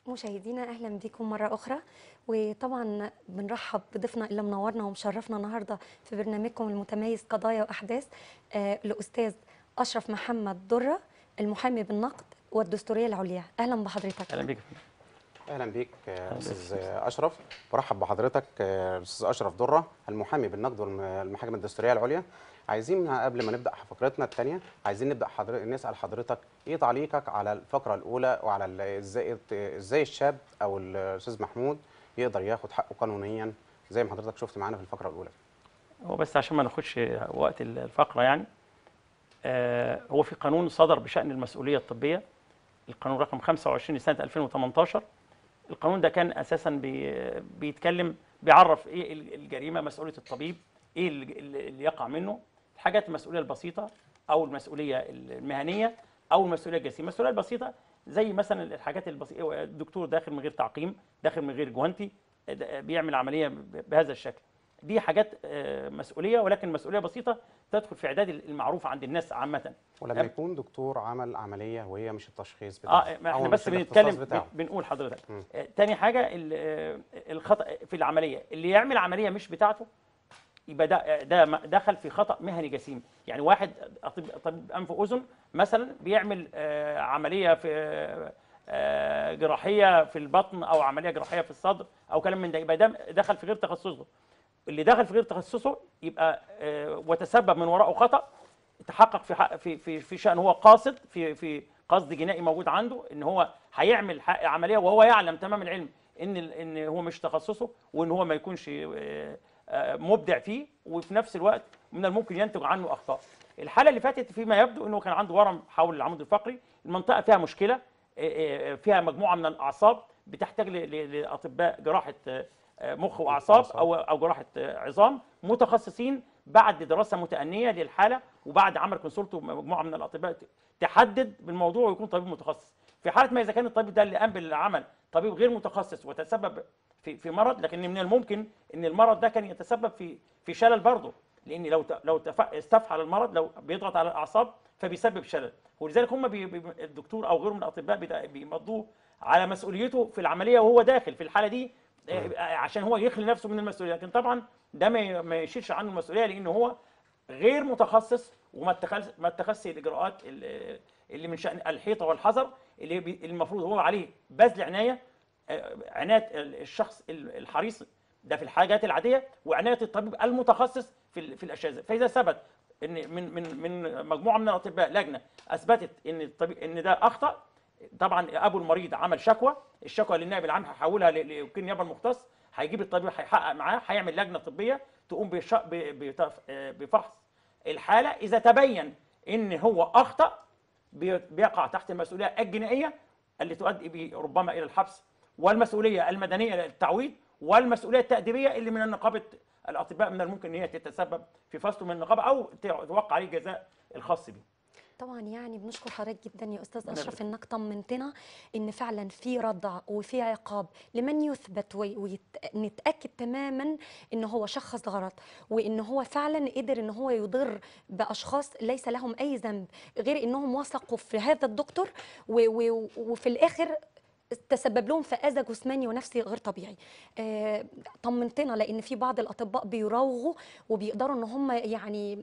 مشاهدينا اهلا بكم مره اخرى وطبعا بنرحب بضيفنا اللي منورنا ومشرفنا النهارده في برنامجكم المتميز قضايا واحداث آه الاستاذ اشرف محمد دره المحامي بالنقد والدستوريه العليا اهلا بحضرتك اهلا بيك يا فندم. اهلا بيك آه، استاذ اشرف برحب بحضرتك آه، الاستاذ اشرف دره المحامي بالنقد والمحاكم الدستوريه العليا عايزين قبل ما نبدا فقرتنا الثانيه عايزين نبدا حضرتك نسال حضرتك ايه تعليقك على الفقره الاولى وعلى ال- ازاي ازاي الشاب او الاستاذ محمود يقدر ياخد حقه قانونيا زي ما حضرتك شفت معانا في الفقره الاولى هو بس عشان ما ناخدش وقت الفقره يعني آه هو في قانون صدر بشان المسؤوليه الطبيه القانون رقم 25 لسنه 2018 القانون ده كان اساسا بي بيتكلم بيعرف ايه ال- الجريمه مسؤوليه الطبيب ايه ال- ال- اللي يقع منه الحاجات المسؤوليه البسيطه او المسؤوليه المهنيه او المسؤوليه الجسيمه المسؤوليه البسيطه زي مثلا الحاجات البسيطه الدكتور داخل من غير تعقيم داخل من غير جوانتي د- بيعمل عمليه ب- بهذا الشكل دي حاجات آه، مسؤوليه ولكن مسؤوليه بسيطه تدخل في اعداد المعروف عند الناس عامه ولما أب- يكون دكتور عمل عمليه وهي مش التشخيص بتاعه اه ما أو احنا مش بس الاختصاص بنتكلم بتاعه. بن- بنقول حضرتك مم. آه، تاني حاجه ال- آه، الخطا في العمليه اللي يعمل عمليه مش بتاعته يبقى ده ده م- دخل في خطا مهني جسيم يعني واحد طبيب طبيب انف واذن مثلا بيعمل آه، عمليه في آه، آه، جراحيه في البطن او عمليه جراحيه في الصدر او كلام من ده يبقى ده دخل في غير تخصصه اللي دخل في غير تخصصه يبقى آه، وتسبب من وراءه خطا تحقق في حق في في في شان هو قاصد في في قصد جنائي موجود عنده ان هو هيعمل حق عمليه وهو يعلم تمام العلم ان ال- ان هو مش تخصصه وان هو ما يكونش آه، آه، مبدع فيه وفي نفس الوقت من الممكن ينتج عنه اخطاء. الحاله اللي فاتت فيما يبدو انه كان عنده ورم حول العمود الفقري، المنطقه فيها مشكله آه، آه، فيها مجموعه من الاعصاب بتحتاج ل- ل- لاطباء جراحه آه، آه، مخ واعصاب او او جراحه آه، عظام متخصصين بعد دراسه متأنيه للحاله وبعد عمل كونسولت مجموعه من الاطباء ت- تحدد بالموضوع ويكون طبيب متخصص. في حاله ما اذا كان الطبيب ده اللي قام بالعمل طبيب غير متخصص وتسبب في في مرض لكن من الممكن ان المرض ده كان يتسبب في في شلل برضه لان لو ت- لو تف- استفعل المرض لو بيضغط على الاعصاب فبيسبب شلل ولذلك هم بي بي الدكتور او غيره من الاطباء بيدا- بيمضوه على مسؤوليته في العمليه وهو داخل في الحاله دي آه، عشان هو يخلي نفسه من المسؤوليه لكن طبعا ده ما ي- ما يشيلش عنه المسؤوليه لان هو غير متخصص وما اتخذ ما اتخذش الاجراءات ال- اللي من شان الحيطه والحذر اللي بي- المفروض هو عليه بذل عنايه آه، عنايه الشخص ال- الحريص ده في الحاجات العاديه وعنايه الطبيب المتخصص في ال- في الاشياء دي. فاذا ثبت ان من من من مجموعه من الاطباء لجنه اثبتت ان الطبيب ان ده اخطا طبعا ابو المريض عمل شكوى الشكوى للنائب العام هيحولها ل- لوكيل النيابه المختص هيجيب الطبيب هيحقق معاه هيعمل لجنه طبيه تقوم بش- ب- بتف- آه، بفحص الحاله اذا تبين ان هو اخطا بي- بيقع تحت المسؤوليه الجنائيه اللي تؤدي به ربما الى الحبس والمسؤوليه المدنيه للتعويض والمسؤوليه التاديبيه اللي من نقابه الاطباء من الممكن ان هي تتسبب في فصله من النقابه او توقع عليه الجزاء الخاص به طبعا يعني بنشكر حضرتك جدا يا استاذ ربنا اشرف يبارك. انك طمنتنا ان فعلا في ردع وفي عقاب لمن يثبت ونتاكد تماما ان هو شخص غلط وان هو فعلا قدر ان هو يضر باشخاص ليس لهم اي ذنب غير انهم وثقوا في هذا الدكتور و و وفي الاخر تسبب لهم في اذى جسماني ونفسي غير طبيعي آه، طمنتنا لان في بعض الاطباء بيراوغوا وبيقدروا ان هم يعني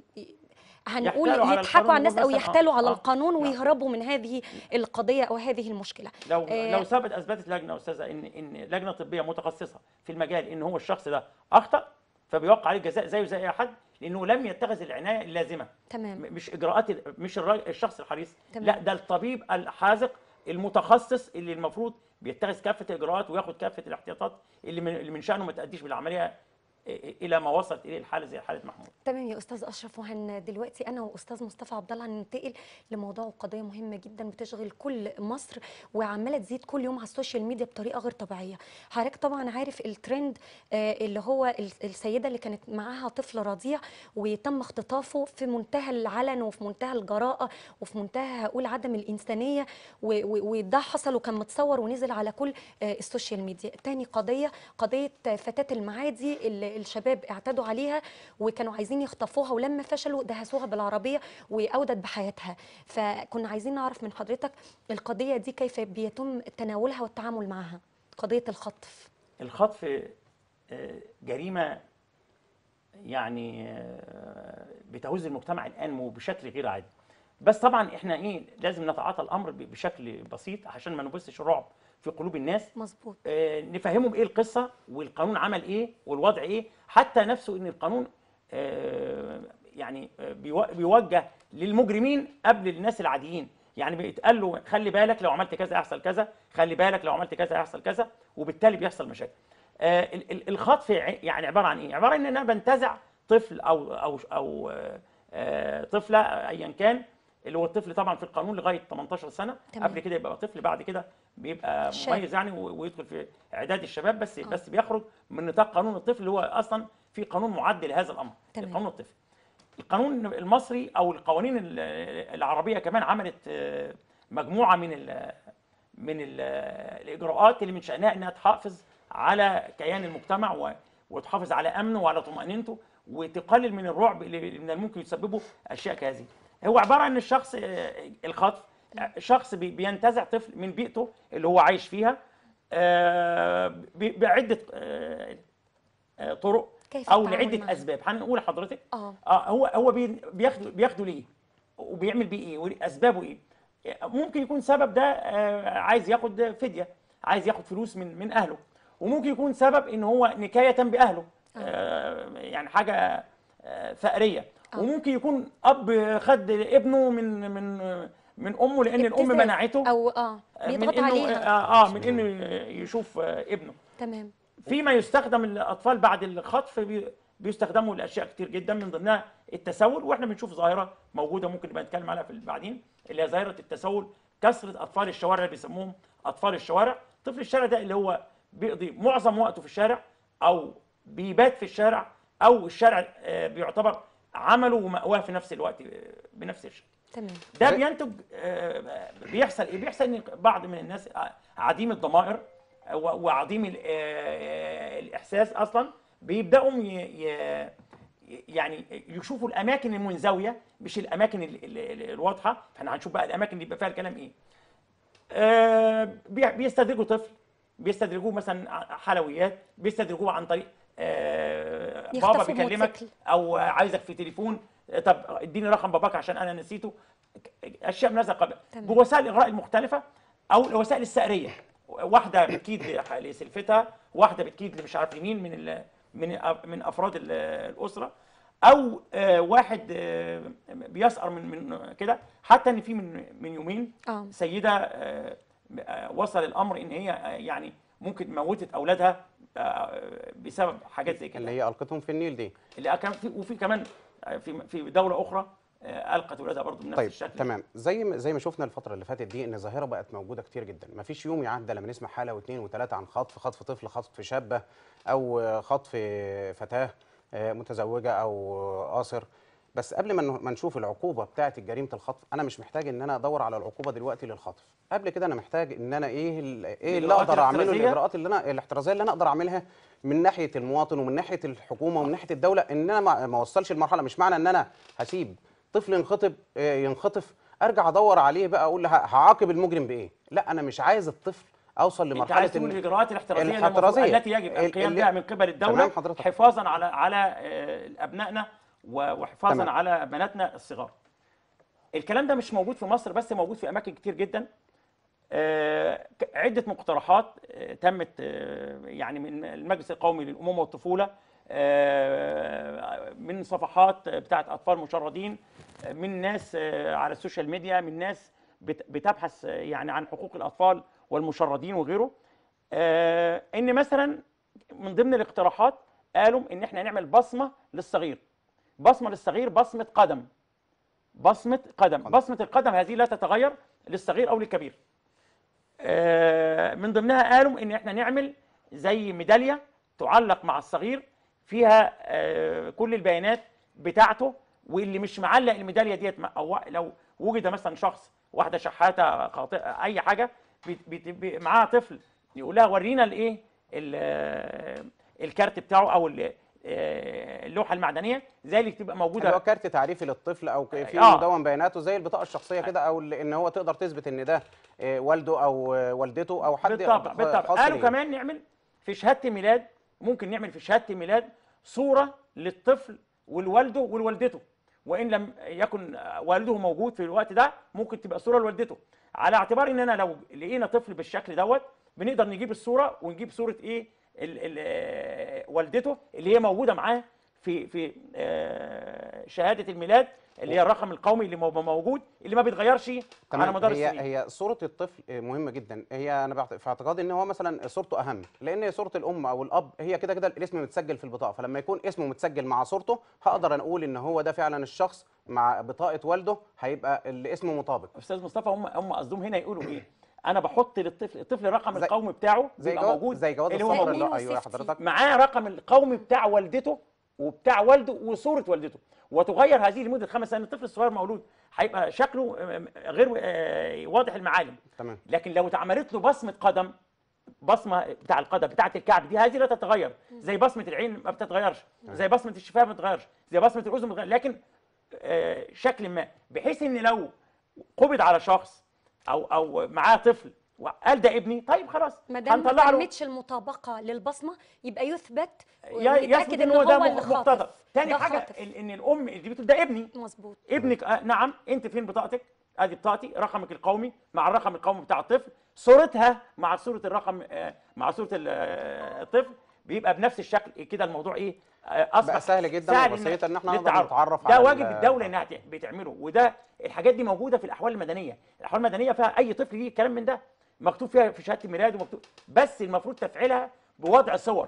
هنقول يحتالوا على يضحكوا على القانون الناس او مثلاً، آه، يحتالوا على آه، القانون نعم. ويهربوا من هذه القضيه او هذه المشكله لو آه، لو ثبت اثبتت لجنه استاذه ان ان لجنه طبيه متخصصه في المجال ان هو الشخص ده اخطا فبيوقع عليه الجزاء زيه زي اي حد لانه لم يتخذ العنايه اللازمه تمام م- مش اجراءات ال- مش الراجل الشخص الحريص تمام. لا ده الطبيب الحاذق المتخصص اللي المفروض بيتخذ كافه الاجراءات وياخد كافه الاحتياطات اللي من اللي من شانه ما تاديش بالعمليه إ- إ- الى ما وصلت اليه الحاله زي حاله محمود تمام يا استاذ اشرف وهن دلوقتي انا واستاذ مصطفى عبد الله هننتقل لموضوع وقضيه مهمه جدا بتشغل كل مصر وعماله تزيد كل يوم على السوشيال ميديا بطريقه غير طبيعيه حضرتك طبعا عارف الترند آه، اللي هو ال- السيده اللي كانت معاها طفل رضيع وتم اختطافه في منتهى العلن وفي منتهى الجراءه وفي منتهى هقول عدم الانسانيه و- و- وده حصل وكان متصور ونزل على كل آه، السوشيال ميديا تاني قضيه قضيه فتاه المعادي اللي الشباب اعتدوا عليها وكانوا عايزين يخطفوها ولما فشلوا دهسوها بالعربيه واودت بحياتها فكنا عايزين نعرف من حضرتك القضيه دي كيف بيتم تناولها والتعامل معها قضيه الخطف الخطف آه، جريمه يعني آه، بتهز المجتمع الان وبشكل غير عادي بس طبعا احنا ايه لازم نتعاطى الامر ب- بشكل بسيط عشان ما نبثش الرعب في قلوب الناس مظبوط آه، نفهمهم ايه القصه والقانون عمل ايه والوضع ايه حتى نفسه ان القانون آه، يعني آه، بيو- بيوجه للمجرمين قبل الناس العاديين يعني بيتقال له خلي بالك لو عملت كذا يحصل كذا خلي بالك لو عملت كذا يحصل كذا وبالتالي بيحصل مشاكل آه، ال- ال- الخطف ع- يعني عباره عن ايه عباره عن ان انا بنتزع طفل او او او آه، آه، طفله ايا كان اللي هو الطفل طبعا في القانون لغايه 18 سنه تمام. قبل كده يبقى طفل بعد كده بيبقى شاب. مميز يعني و- ويدخل في اعداد الشباب بس بس بيخرج من نطاق قانون الطفل اللي هو اصلا في قانون معد لهذا الامر تمام. قانون الطفل القانون المصري او القوانين ال- العربيه كمان عملت آه، مجموعه من ال من ال الاجراءات اللي من شانها انها تحافظ على كيان المجتمع و- وتحافظ على امنه وعلى طمانينته وتقلل من الرعب اللي من الممكن يسببه اشياء كهذه هو عباره عن الشخص آه، الخطف آه، شخص بي- بينتزع طفل من بيئته اللي هو عايش فيها آه، ب- بعده آه، آه، طرق كيف او التعامل لعده معه؟ اسباب هنقول لحضرتك اه اه هو هو بي- بياخده بياخده ليه وبيعمل بيه ايه واسبابه ايه ممكن يكون سبب ده آه، عايز ياخد فديه عايز ياخد فلوس من من اهله وممكن يكون سبب ان هو نكايه باهله آه، يعني حاجه آه، ثأريه آه. وممكن يكون اب خد ابنه من من من امه لان الام ابتزاز منعته او اه من بيضغط انه عليها اه, آه من انه يشوف آه، ابنه تمام فيما يستخدم الاطفال بعد الخطف بي- بيستخدموا لاشياء كتير جدا من ضمنها التسول واحنا بنشوف ظاهره موجوده ممكن نبقى نتكلم عليها في بعدين اللي هي ظاهره التسول كثره اطفال الشوارع اللي بيسموهم اطفال الشوارع طفل الشارع ده اللي هو بيقضي معظم وقته في الشارع او بيبات في الشارع او الشارع آه، بيعتبر عمله ومأواه في نفس الوقت آه، بنفس الشيء تمام ده زي- بينتج آه، بيحصل ايه بيحصل ان بعض من الناس عديم الضمائر و- وعديم ال- آه، الاحساس اصلا بيبداوا ي- ي- يعني يشوفوا الاماكن المنزويه مش الاماكن ال- ال- ال- الواضحه احنا هنشوف بقى الاماكن اللي يبقى فيها الكلام ايه آه، بي- بيستدرجوا طفل بيستدرجوه مثلا ع- حلويات بيستدرجوه عن طريق آه، بابا يخطفوا بيكلمك موتوسيكل. او عايزك في تليفون طب اديني رقم باباك عشان انا نسيته اشياء من هذا القبيل تمام. بوسائل الاغراء المختلفه او الوسائل السعريه واحده بتكيد لسلفتها واحده بتكيد لمش عارف مين من ال من أ- من افراد ال- الاسره او آه، واحد آه، بيسأر من من كده حتى ان في من من يومين اه سيده آه، آه، وصل الامر ان هي آه، يعني ممكن موتت اولادها آه، بسبب حاجات زي كده اللي هي القتهم في النيل دي اللي كان في وفي كمان في في دوله اخرى آه، القت ولادها برضه بنفس طيب الشكل تمام زي ما زي ما شفنا الفتره اللي فاتت دي ان ظاهره بقت موجوده كتير جدا ما فيش يوم يعدى لما نسمع حاله واثنين وثلاثه عن خطف خطف طفل خطف شابه او خطف فتاه آه، متزوجه او قاصر بس قبل ما ن- ما نشوف العقوبه بتاعه جريمه الخطف انا مش محتاج ان انا ادور على العقوبه دلوقتي للخطف قبل كده انا محتاج ان انا ايه ال- ايه اللي الإجراءات اقدر اعمله الاحترازية؟ الاجراءات اللي انا الاحترازيه اللي انا اقدر اعملها من ناحيه المواطن ومن ناحيه الحكومه ومن ناحيه الدوله ان انا ما ما اوصلش المرحله مش معنى ان انا هسيب طفل ينخطب آه، ينخطف ارجع ادور عليه بقى اقول له ه- هعاقب المجرم بايه لا انا مش عايز الطفل اوصل انت لمرحله عايز تقول إن- الاجراءات الاحترازيه اللي المفروض- الاحترازية. التي يجب ال- القيام اللي- بها من قبل الدوله تمام حضرتك. حفاظا على على آه، ابنائنا و- وحفاظا تمام. على بناتنا الصغار الكلام ده مش موجود في مصر بس موجود في اماكن كتير جدا آه، ك- عده مقترحات آه، تمت آه، يعني من المجلس القومي للامومه والطفوله آه، من صفحات بتاعت اطفال مشردين آه، من ناس آه، على السوشيال ميديا من ناس بت- بتبحث آه، يعني عن حقوق الاطفال والمشردين وغيره آه، ان مثلا من ضمن الاقتراحات قالوا ان احنا نعمل بصمه للصغير بصمه للصغير بصمه قدم بصمه قدم بصمه القدم هذه لا تتغير للصغير او للكبير آه، من ضمنها قالوا ان احنا نعمل زي ميداليه تعلق مع الصغير فيها آه، كل البيانات بتاعته واللي مش معلق الميداليه ديت مع- او لو وجد مثلا شخص واحده شحاته خاطئه اي حاجه بت- بت- ب- معاها طفل يقول لها ورينا الايه ال- الكارت بتاعه او ال- آه، اللوحه المعدنيه زي اللي بتبقى اللي هو موجوده كارت تعريفي للطفل او ك- في آه. مدون بياناته زي البطاقه الشخصيه كده او ال- ان هو تقدر تثبت ان ده آه، والده او آه، والدته او حد بالطبع بالطبع خاص قالوا ليه. كمان نعمل في شهاده الميلاد ممكن نعمل في شهاده الميلاد صوره للطفل والوالده ولوالدته وان لم يكن والده موجود في الوقت ده ممكن تبقى صوره لوالدته على اعتبار ان انا لو لقينا طفل بالشكل دوت بنقدر نجيب الصوره ونجيب صوره ايه ال ال آه، والدته اللي هي موجوده معاه في في آه، شهاده الميلاد اللي هي الرقم القومي اللي مو- موجود اللي ما بيتغيرش على تمام مدار هي السنين هي صوره الطفل مهمه جدا هي انا بعت- في اعتقادي ان هو مثلا صورته اهم لان صوره الام او الاب هي كده كده الاسم متسجل في البطاقه فلما يكون اسمه متسجل مع صورته هقدر اقول ان هو ده فعلا الشخص مع بطاقه والده هيبقى اللي اسمه مطابق استاذ مصطفى هم هم قصدهم هنا يقولوا ايه انا بحط للطفل الطفل الرقم زي- القومي بتاعه زي بيبقى جواز موجود زي جواز اللي هو السفر موجود. اللي ايوه يا وسيفتي. حضرتك معاه رقم القومي بتاع والدته وبتاع والده وصوره والدته وتغير هذه لمده خمس سنين الطفل الصغير مولود هيبقى شكله آه، غير آه، واضح المعالم تمام لكن لو اتعملت له بصمه قدم بصمه بتاع القدم بتاعه الكعب دي هذه لا تتغير زي بصمه العين ما بتتغيرش زي بصمه الشفاه ما بتتغيرش زي بصمه الاذن ما بتتغيرش لكن آه، شكل ما بحيث ان لو قبض على شخص او او معاه طفل وقال ده ابني طيب خلاص ما دام ما هنطلع له تمتش المطابقه للبصمه يبقى يثبت ي- ونتاكد يثبت ان ان هو ده اللي مقتضى خاطف تاني ده حاجه خاطف. ال- ان الام اللي بتقول ده ابني مظبوط ابنك آه نعم انت فين بطاقتك ادي بطاقتي رقمك القومي مع الرقم القومي بتاع الطفل صورتها مع صوره الرقم آه مع صوره ال- آه، الطفل بيبقى بنفس الشكل كده الموضوع ايه آه، اصبح بقى سهل جدا وبسيط ان احنا نقدر للتعرف. نتعرف ده على واجب ال- الدوله انها ت- بتعمله وده الحاجات دي موجوده في الاحوال المدنيه الاحوال المدنيه فيها اي طفل ليه كلام من ده مكتوب فيها في شهاده الميلاد ومكتوب بس المفروض تفعيلها بوضع صور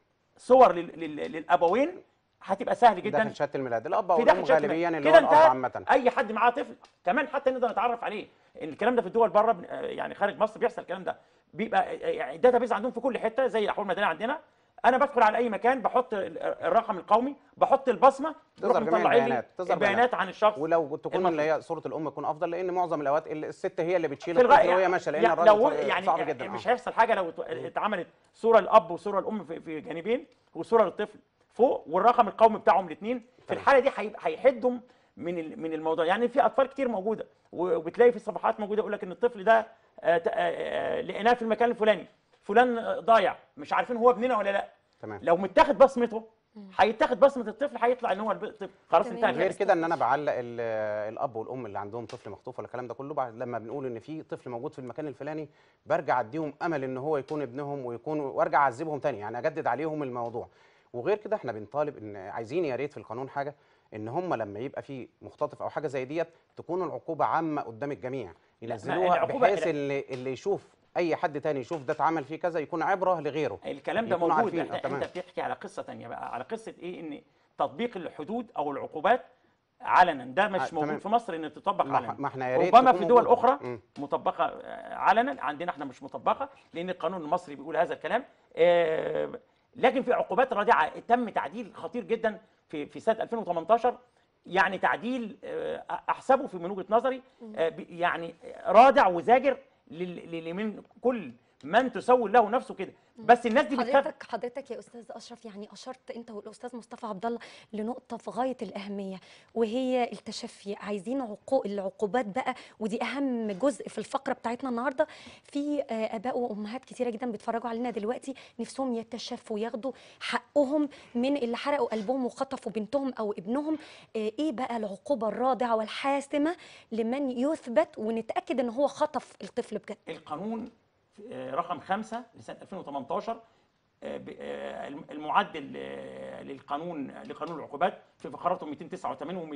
صور لل... لل... للابوين هتبقى سهل ده جدا في شهاده الميلاد الاب او في داخل الام شهادة غالبيا الميلاد. اللي كده هو الاب انتهت. عامه اي حد معاه طفل كمان حتى نقدر نتعرف عليه الكلام ده في الدول بره بن- آه، يعني خارج مصر بيحصل الكلام ده بيبقى آه، يعني الداتا بيز عندهم في كل حته زي الاحوال المدنيه عندنا انا بدخل على اي مكان بحط ال- الرقم القومي بحط البصمه تظهر يروح جميع مطلع لي البيانات، تظهر البيانات عن الشخص ولو تكون المفروض. اللي هي صوره الام تكون افضل لان معظم الاوقات ال- الست هي اللي بتشيل في الغاية الطفل وهي ماشيه لان يعني الراجل لو صعب- يعني صعب جدا مش آه. هيحصل حاجه لو ات- اتعملت صوره الاب وصوره الام في, في جانبين وصوره للطفل فوق والرقم القومي بتاعهم الاثنين في تمام. الحاله دي هيبقى- هيحدهم من ال- من الموضوع يعني في اطفال كتير موجوده وبتلاقي في الصفحات موجوده يقول لك ان الطفل ده آه، ت- آه، آه، لقيناه في المكان الفلاني فلان آه، ضايع مش عارفين هو ابننا ولا لا تمام لو متاخد بصمته هيتاخد بصمه الطفل هيطلع ان هو الطفل خلاص تمام. انتهى غير بس كده ان انا بعلق ال- الاب والام اللي عندهم طفل مخطوف ولا الكلام ده كله بعد لما بنقول ان في طفل موجود في المكان الفلاني برجع اديهم امل ان هو يكون ابنهم ويكون وارجع اعذبهم تاني يعني اجدد عليهم الموضوع وغير كده احنا بنطالب ان عايزين يا ريت في القانون حاجه ان هم لما يبقى في مختطف او حاجه زي ديت تكون العقوبه عامه قدام الجميع ينزلوها العقوبة- بحيث لا. اللي اللي يشوف اي حد تاني يشوف ده اتعمل فيه كذا يكون عبره لغيره الكلام ده يكونوا موجود عارفين. احنا آه، تمام. انت بتحكي على قصه تانية بقى على قصه ايه ان تطبيق الحدود او العقوبات علنا ده آه، مش موجود تمام. في مصر ان تطبق ما- علنا ما احنا يا ريت ربما تكون في دول موجودة. اخرى مم. مطبقه آه، علنا عندنا احنا مش مطبقه لان القانون المصري بيقول هذا الكلام آه، لكن في عقوبات رادعه تم تعديل خطير جدا في في سنه 2018 يعني تعديل آه، احسبه في من وجهه نظري آه، ب- يعني رادع وزاجر لل- لل- من كل من تسول له نفسه كده بس الناس دي بتخاف حضرتك حضرتك يا استاذ اشرف يعني اشرت انت والاستاذ مصطفى عبد الله لنقطه في غايه الاهميه وهي التشفي عايزين عقو العقوبات بقى ودي اهم جزء في الفقره بتاعتنا النهارده في آه، اباء وامهات كتيره جدا بيتفرجوا علينا دلوقتي نفسهم يتشفوا ياخدوا حقهم من اللي حرقوا قلبهم وخطفوا بنتهم او ابنهم آه، ايه بقى العقوبه الرادعه والحاسمه لمن يثبت ونتاكد ان هو خطف الطفل بجد القانون آه، رقم خمسة لسنة 2018 آه، ب- آه، الم- المعدل آه، للقانون لقانون العقوبات في فقراته 289 و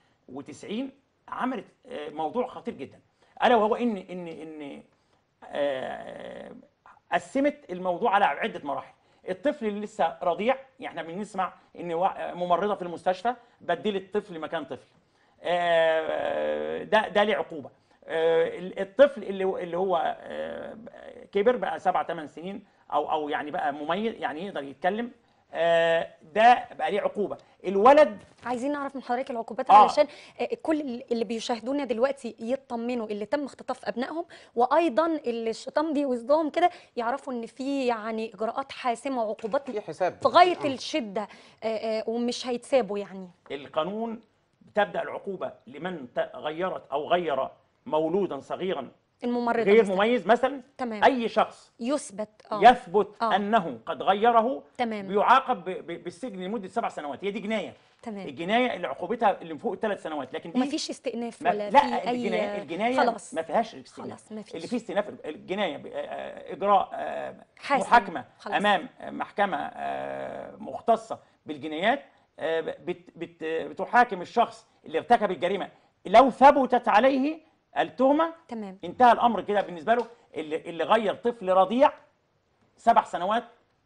290 عملت آه، موضوع خطير جدا الا وهو ان ان ان آه، قسمت الموضوع على عده مراحل الطفل اللي لسه رضيع يعني احنا بنسمع ان وا- ممرضه في المستشفى بدلت طفل مكان طفل آه، ده ده ليه عقوبه آه، الطفل اللي هو- اللي هو آه، كبر بقى سبع ثمان سنين او او يعني بقى مميز يعني يقدر يتكلم آه، ده بقى ليه عقوبه الولد عايزين نعرف من حضرتك العقوبات آه. علشان آه، كل اللي بيشاهدونا دلوقتي يطمنوا اللي تم اختطاف ابنائهم وايضا اللي الشيطان بيوزهم كده يعرفوا ان في يعني اجراءات حاسمه وعقوبات في حساب في غايه آه. الشده آه، آه، ومش هيتسابوا يعني القانون تبدا العقوبه لمن ت- غيرت او غير مولودا صغيرا الممرضه غير مثلاً. مميز مثلا تمام اي شخص يثبت اه يثبت آه. انه قد غيره تمام بيعاقب ب- ب- بالسجن لمده سبع سنوات هي دي جنايه تمام الجنايه اللي عقوبتها اللي فوق الثلاث سنوات لكن دي ومفيش استئناف ما ولا لا في الجنايه اي الجنايه خلاص ما فيهاش استئناف خلاص مفيش اللي فيه استئناف الجنايه ب- آه، اجراء آه، حاسم. محاكمه خلاص. امام محكمه آه، مختصه بالجنايات آه، بت- بت- بتحاكم الشخص اللي ارتكب الجريمه لو ثبتت عليه التهمه تمام انتهى الامر كده بالنسبه له اللي, اللي غير طفل رضيع سبع سنوات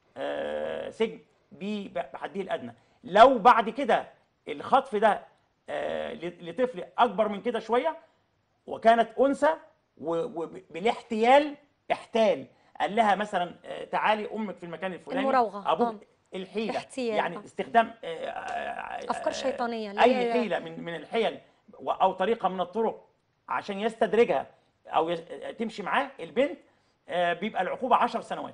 آه، سجن ب- بحده الادنى لو بعد كده الخطف ده آه، ل- لطفل اكبر من كده شويه وكانت انثى وبالاحتيال احتال قال لها مثلا آه، تعالي امك في المكان الفلاني المراوغة، ابوك آه. الحيله احتيال، يعني آه. استخدام آه، آه، افكار آه، شيطانيه اللي اي هي- حيله من من الحيل و- او طريقه من الطرق عشان يستدرجها او يس- تمشي معاه البنت آه، بيبقى العقوبه 10 سنوات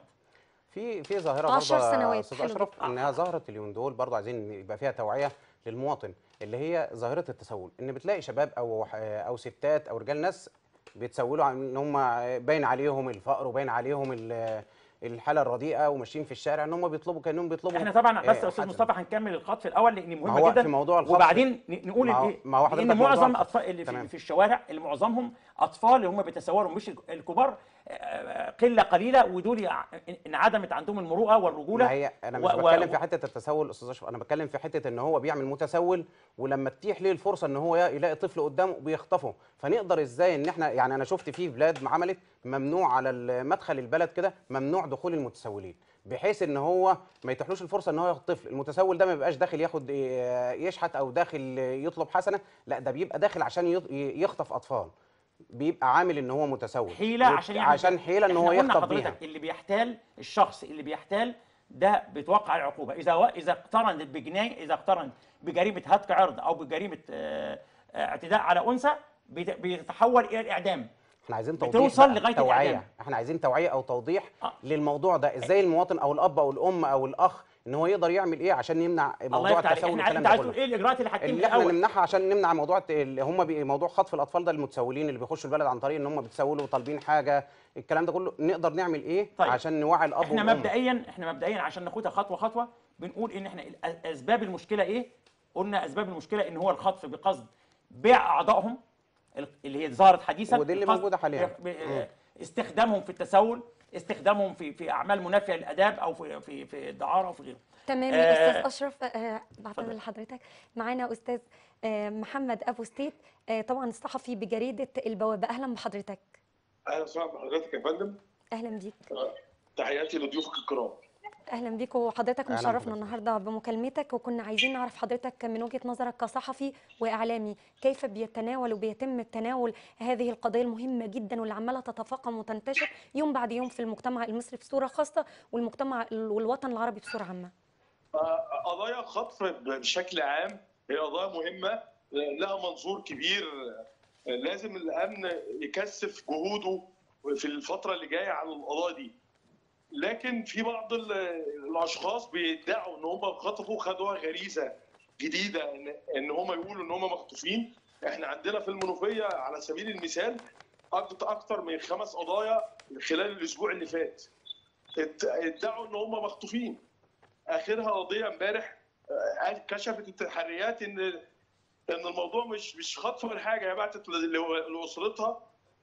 في في ظاهره عشر برضه يا سنوات، استاذ حلو اشرف جدا. انها ظهرت اليومين دول برضه عايزين يبقى فيها توعيه للمواطن اللي هي ظاهره التسول ان بتلاقي شباب او او ستات او رجال ناس بيتسولوا عن ان هم باين عليهم الفقر وباين عليهم ال- الحاله الرديئه وماشيين في الشارع ان هم بيطلبوا كانهم بيطلبوا احنا طبعا بس آه، يا استاذ حاجة. مصطفى هنكمل الخطف الاول لان ما مهم هو جدا في موضوع الخطف- وبعدين ن- نقول ما هو- ايه ما هو حضرتك لان موضوع معظم الخطف. الاطفال اللي في, تمام. في الشوارع اللي معظمهم اطفال اللي هم بيتسولوا مش الكبار آه، قله قليله ودول ع- انعدمت عندهم المروءه والرجوله ما هي انا مش و- و- بتكلم في حته التسول استاذ اشرف انا بتكلم في حته ان هو بيعمل متسول ولما تتيح ليه الفرصه ان هو يلاقي طفل قدامه بيخطفه فنقدر ازاي ان احنا يعني انا شفت في بلاد ما عملت ممنوع على مدخل البلد كده ممنوع دخول المتسولين بحيث ان هو ما يتيحلوش الفرصه ان هو ياخد طفل المتسول ده ما بيبقاش داخل ياخد إيه، يشحت او داخل يطلب حسنه لا ده بيبقى داخل عشان يط- يخطف اطفال بيبقى عامل ان هو متسول حيله وت- عشان يعمل عشان كده. حيله ان إحنا هو قلنا يخطف حضرتك بيها اللي بيحتال الشخص اللي بيحتال ده بيتوقع العقوبه اذا و... اذا اقترنت بجنايه اذا اقترنت بجريمه هتك عرض او بجريمه آه، آه، اعتداء على انثى بيت- بيتحول الى الاعدام احنا عايزين توضيح بتوصل بقى، لغاية توعيه الإعدام. احنا عايزين توعيه او توضيح آه. للموضوع ده ازاي المواطن او الاب او الام او الاخ ان هو يقدر يعمل ايه عشان يمنع الله موضوع يفتح عليك التسول احنا والكلام انت ده عايز كله تقول ايه الاجراءات اللي هتتم اللي احنا الاول نمنعها عشان نمنع موضوع الت- اللي هم بي موضوع خطف الاطفال ده المتسولين اللي بيخشوا البلد عن طريق ان هم بيتسولوا وطالبين حاجه الكلام ده كله نقدر نعمل ايه طيب. عشان نوعي الاب احنا والام مبدئيا احنا مبدئيا عشان ناخدها خطوه خطوه بنقول ان احنا الأ- اسباب المشكله ايه قلنا اسباب المشكله ان هو الخطف بقصد بيع اعضائهم ال- اللي هي ظهرت حديثا ودي اللي القصد موجودة حاليا. ب- ب- استخدامهم في التسول استخدامهم في في اعمال منافيه للاداب او في في في الدعاره وفي غيره تمام آه، يا استاذ اشرف آه، بعتذر اتفضل. لحضرتك معانا استاذ آه، محمد ابو ستيت آه، طبعا الصحفي بجريده البوابه اهلا بحضرتك اهلا وسهلا بحضرتك يا فندم اهلا بيك تحياتي لضيوفك الكرام اهلا بيك وحضرتك أهلاً مشرفنا بحضرتك. النهارده بمكالمتك وكنا عايزين نعرف حضرتك من وجهه نظرك كصحفي واعلامي كيف بيتناول وبيتم تناول هذه القضيه المهمه جدا واللي عماله تتفاقم وتنتشر يوم بعد يوم في المجتمع المصري بصوره خاصه والمجتمع والوطن العربي بصوره عامه آه، قضايا الخطف بشكل عام هي قضايا مهمه آه، لها منظور كبير آه، لازم الامن يكثف جهوده في الفتره اللي جايه على القضايا دي لكن في بعض ال- الاشخاص بيدعوا ان هم خطفوا خدوها غريزه جديده ان ان هم يقولوا ان هم مخطوفين احنا عندنا في المنوفيه على سبيل المثال أكت- اكتر من خمس قضايا خلال الاسبوع اللي فات ات- ادعوا ان هم مخطوفين اخرها قضيه امبارح آه، كشفت التحريات ان ان الموضوع مش مش خطف ولا حاجه هي بعتت ل- لاسرتها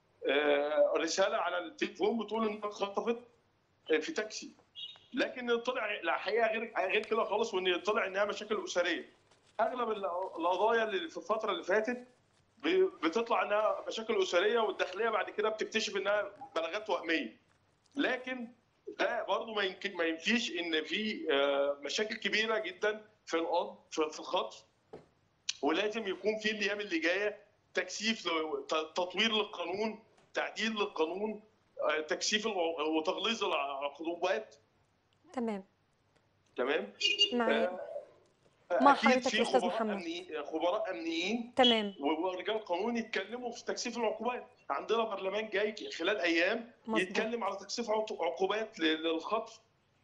آه، رساله على التليفون بتقول انها اتخطفت آه، في تاكسي لكن طلع الحقيقه غير غير كده خالص وان طلع انها مشاكل اسريه اغلب ال- القضايا اللي في الفتره اللي فاتت ب- بتطلع انها مشاكل اسريه والداخليه بعد كده بتكتشف انها بلاغات وهميه لكن ده برضه ما يمكن ما ينفيش ان في آه، مشاكل كبيره جدا في القض في في الخطف ولازم يكون في الايام اللي جايه تكثيف ل- ت- تطوير للقانون تعديل للقانون آه، تكثيف الع- وتغليظ العقوبات تمام تمام معايا آه، مع اكيد حضرتك في يا أستاذ خبراء محمد. أمني خبراء امنيين تمام ورجال قانون يتكلموا في تكثيف العقوبات عندنا برلمان جاي خلال ايام مظبوط. يتكلم على تكثيف عقو- عقوبات لل- للخطف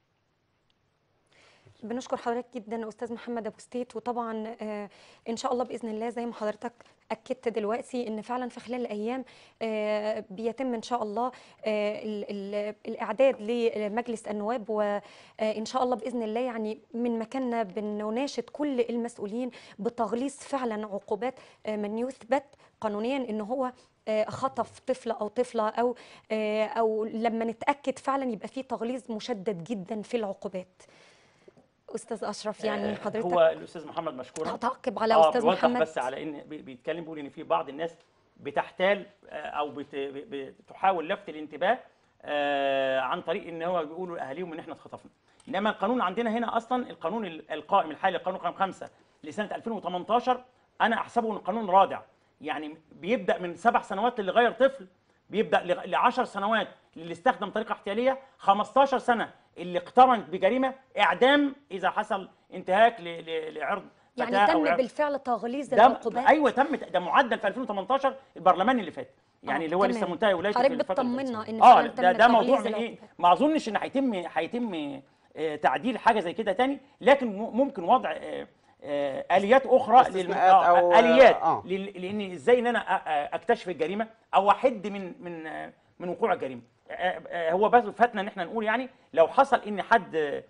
بنشكر حضرتك جدا استاذ محمد ابو ستيت وطبعا آه، ان شاء الله باذن الله زي ما حضرتك اكدت دلوقتي ان فعلا في خلال الايام آه، بيتم ان شاء الله آه، ال- ال- الاعداد لمجلس النواب وان شاء الله باذن الله يعني من مكاننا بنناشد كل المسؤولين بتغليظ فعلا عقوبات آه، من يثبت قانونيا ان هو آه، خطف طفله او طفله او آه، او لما نتاكد فعلا يبقى في تغليظ مشدد جدا في العقوبات استاذ اشرف يعني آه، حضرتك هو الاستاذ محمد مشكورا تعقب على آه، استاذ بيوضح محمد بس على ان بي- بيتكلم بيقول ان في بعض الناس بتحتال آه، او بت- ب- بتحاول لفت الانتباه آه، عن طريق ان هو بيقولوا لاهاليهم ان احنا اتخطفنا انما القانون عندنا هنا اصلا القانون ال- القائم الحالي القانون رقم 5 لسنه 2018 انا احسبه انه قانون رادع يعني بيبدا من سبع سنوات للي غير طفل بيبدا ل 10 سنوات للي استخدم طريقه احتياليه 15 سنه اللي اقترن بجريمه اعدام اذا حصل انتهاك ل- ل- لعرض يعني فتاة أو تم عرض- بالفعل تغليظ ده العقوبات ايوه تم ده معدل في 2018 البرلمان اللي فات يعني آه، اللي هو لسه تمام. منتهي ولايته حضرتك في الفترة اللي بتطمنا فاتت. إن اه فعلاً ده تم ده موضوع تغليظ من ايه العقوبات. ما اظنش ان هيتم هيتم آه، تعديل حاجه زي كده تاني لكن م- ممكن وضع آه، آه، اليات اخرى استثناءات آه، أو- اليات آه. لل- لان ازاي ان انا أ- أ- اكتشف الجريمه او احد من من آه، من وقوع الجريمه آه، آه، هو بس فاتنا ان احنا نقول يعني لو حصل ان حد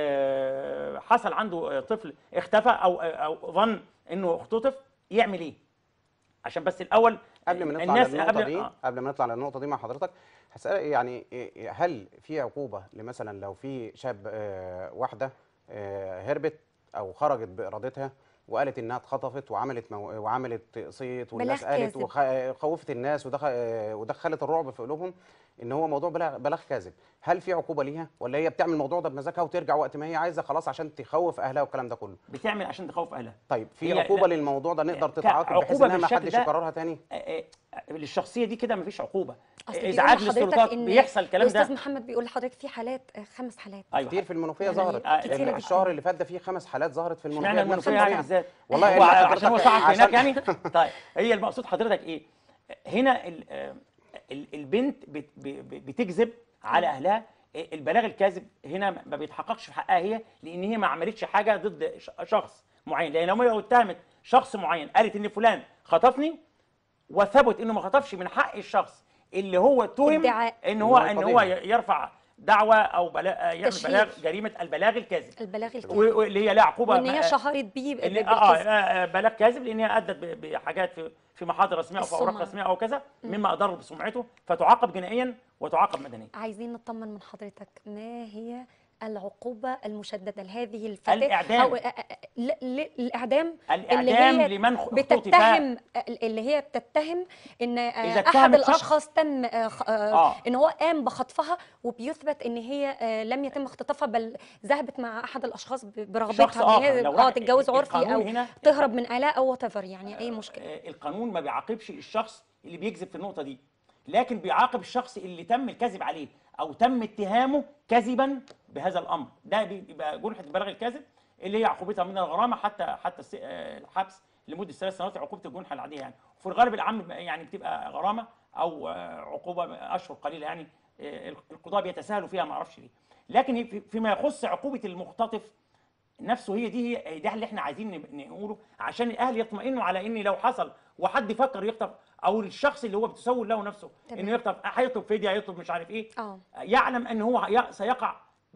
آه، حصل عنده آه، طفل اختفى او او ظن انه اختطف يعمل ايه عشان بس الاول قبل ما نطلع الناس للنقطه قبل دي آه. قبل ما نطلع للنقطه دي مع حضرتك هسأل يعني إيه- هل في عقوبه لمثلا لو في شاب آه، واحده آه، هربت او خرجت بارادتها وقالت انها اتخطفت وعملت مو... وعملت صيت والناس بلاغ قالت كاذب. وخوفت الناس ودخ... آه، ودخلت الرعب في قلوبهم ان هو موضوع بلاغ بلاغ كاذب هل في عقوبه ليها ولا هي بتعمل الموضوع ده بمزاجها وترجع وقت ما هي عايزه خلاص عشان تخوف اهلها والكلام ده كله بتعمل عشان تخوف اهلها طيب في هي- عقوبه لا. للموضوع ده نقدر ك- تتعاقب بحيث عقوبة انها ما بالشكل حدش ده- يكررها تاني آه، آه، للشخصيه دي كده مفيش عقوبه أصل ازعاج بيقول لحضرتك للسلطات إن بيحصل الكلام الاستاذ ده محمد بيقول لحضرتك في حالات آه، خمس حالات ايوه كتير في المنوفيه يعني ظهرت آه، كتير جداً. الشهر اللي فات ده فيه خمس حالات ظهرت في المنوفيه اشمعنى بنفس المنوفيه يعني المكان. بالذات والله هو إن عشان هو حضرتك- صحفي هناك عشان- يعني طيب هي المقصود حضرتك ايه هنا ال- آه، ال- البنت بت- ب- ب- بتكذب على اهلها البلاغ الكاذب هنا ما بيتحققش في حقها هي لان هي ما عملتش حاجه ضد ش- شخص معين لان لو هي اتهمت شخص معين قالت ان فلان خطفني وثبت انه ما خطفش من حق الشخص اللي هو اتهم ادعاء. ان هو إن هو ان هو يقاضيها. يرفع دعوه او بلا يعمل تشهير. بلاغ جريمه البلاغ الكاذب البلاغ الكاذب و- واللي هي لها عقوبه وان هي آه، شهرت بيه ب- إن- بالكذب اه آه، بلاغ كاذب لان هي ادت ب- بحاجات في في محاضر رسميه او في اوراق السمعة. رسميه او كذا مما اضر بسمعته فتعاقب جنائيا وتعاقب مدنيا عايزين نطمن من حضرتك ما هي العقوبة المشددة لهذه الفتاة الإعدام. أو آه، آه، ل- ل- الإعدام اللي الاعدام هي لمن خ- اختطف بتتهم اللي هي بتتهم ان آه، إذا احد اتهمت شخص- الاشخاص تم آه، خ- آه، آه. ان هو قام بخطفها وبيثبت ان هي آه، لم يتم اختطافها بل ذهبت مع احد الاشخاص ب- شخص برغبتها ان هي آخر. لو اه واحد- تتجوز عرفي القانون او هنا- تهرب من اله او وات يعني اي مشكله آه، القانون ما بيعاقبش الشخص اللي بيكذب في النقطه دي لكن بيعاقب الشخص اللي تم الكذب عليه او تم اتهامه كذبا بهذا الامر ده بيبقى جنحه البلاغ الكاذب اللي هي عقوبتها من الغرامه حتى حتى الس- آه، الحبس لمده ثلاث سنوات عقوبه الجنحه العاديه يعني وفي الغالب العام يعني بتبقى غرامه او آه، عقوبه اشهر قليله يعني آه، القضاه بيتساهلوا فيها ما اعرفش ليه لكن هي في- فيما يخص عقوبه المختطف نفسه هي دي هي ده اللي احنا عايزين نب- نقوله عشان الاهل يطمئنوا على ان لو حصل وحد فكر يخطف او الشخص اللي هو بتسول له نفسه تمام. انه يخطف هيطلب فديه هيطلب مش عارف ايه اه يعلم ان هو ي- سيقع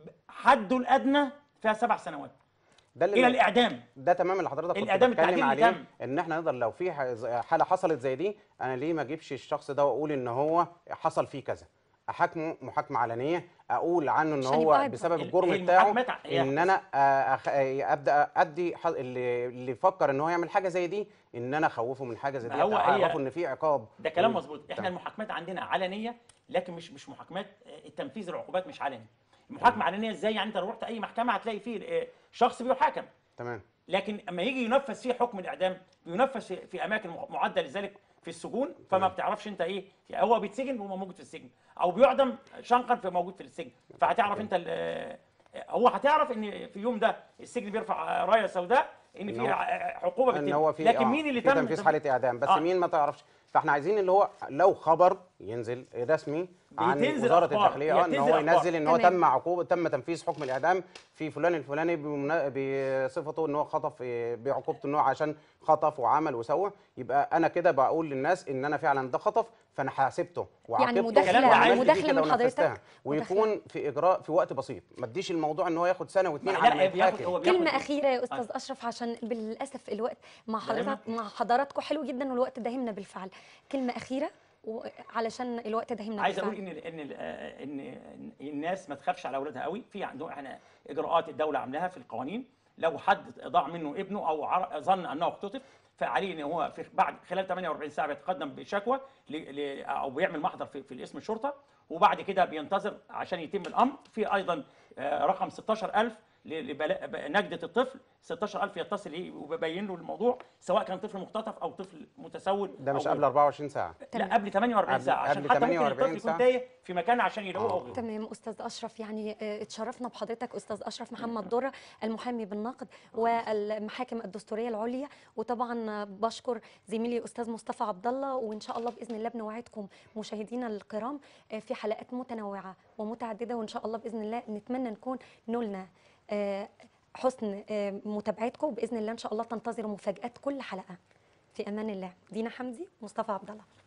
حده الادنى فيها سبع سنوات ده الى اللي الاعدام ده تمام اللي حضرتك كنت الإعدام بتتكلم التعديل اللي عليه تم. ان احنا نقدر لو في ح- حاله حصلت زي دي انا ليه ما اجيبش الشخص ده واقول ان هو حصل فيه كذا احاكمه محاكمه علنيه اقول عنه ان عشان هو يبقى عبرة. بسبب ال- الجرم هي بتاعه المحاكمات هي ان انا آه، أخ... آه، ابدا ادي ح- اللي اللي فكر ان هو يعمل حاجه زي دي ان انا اخوفه من حاجه زي ما دي هو هي- اعرفه ان في عقاب ده كلام مم. مظبوط احنا تمام. المحاكمات عندنا علنيه لكن مش مش محاكمات آه، التنفيذ العقوبات مش علني المحاكمه علنيه ازاي يعني انت لو رحت اي محكمه هتلاقي فيه آه، شخص بيحاكم تمام لكن اما يجي ينفذ فيه حكم الاعدام بينفذ في, في اماكن معده لذلك في السجون فما تمام. بتعرفش انت ايه هو بيتسجن وهو موجود في السجن او بيعدم شنقا في موجود في السجن فهتعرف انت ال- هو هتعرف ان في يوم ده السجن بيرفع رايه سوداء ان إن في هو- عقوبه ان بالتم هو في لكن آه، مين اللي في تم تنفيذ حاله اعدام بس آه. آه. مين ما تعرفش فاحنا عايزين اللي هو لو خبر ينزل رسمي عن بيتنزل وزاره أخبار. الداخليه آه، ان بيتنزل هو أخبار. ينزل ان هو تمام. تم عقوبه تم تنفيذ حكم الاعدام في فلان الفلاني بمنا- بصفته ان هو خطف آه، بعقوبته ان هو عشان خطف وعمل وسوى يبقى انا كده بقول للناس ان انا فعلا ده خطف فانا حاسبته وعاقبته مداخلة- وعملت فيه مداخلة كده من ونفذتها. حضرتك. ويكون في اجراء في وقت بسيط ما تديش الموضوع ان هو ياخد سنه واثنين لا على ما بياخد يتحاكم هو بياخد كلمة أخيرة يا أستاذ أشرف عشان بالأسف الوقت مع حضرتك مع حضراتكم حلو جدا والوقت داهمنا بالفعل كلمة أخيرة و- علشان الوقت داهمنا عايز بالفعل اقول ان ان آه، ان إن الناس ما تخافش على اولادها قوي في عندهم احنا اجراءات الدوله عاملاها في القوانين لو حد ضاع منه ابنه او عر- ظن انه اختطف فعليه ان هو في بعد خلال 48 ساعه بيتقدم بشكوى ل... ل... او بيعمل محضر في, في الاسم الشرطه وبعد كده بينتظر عشان يتم الامر في ايضا آه، رقم 16000 ل- لبلا- ب- نجدة الطفل 16000 يتصل إيه وبيبين له الموضوع سواء كان طفل مختطف او طفل متسول ده مش أو قبل 24 ساعه تمام. لا قبل 48 قبل- ساعه عشان قبل حتى ممكن 48 الطفل يكون ساعة. تايه في مكان عشان يلاقوه او آه. غيره تمام استاذ اشرف يعني آه، اتشرفنا بحضرتك استاذ اشرف محمد دره المحامي بالنقد والمحاكم الدستوريه العليا وطبعا آه، بشكر زميلي استاذ مصطفى عبد الله وان شاء الله باذن الله بنوعدكم مشاهدينا الكرام آه، في حلقات متنوعه ومتعدده وان شاء الله باذن الله نتمنى نكون نلنا آه، حسن آه، متابعتكم وباذن الله ان شاء الله تنتظروا مفاجات كل حلقه في امان الله دينا حمدي مصطفى عبد الله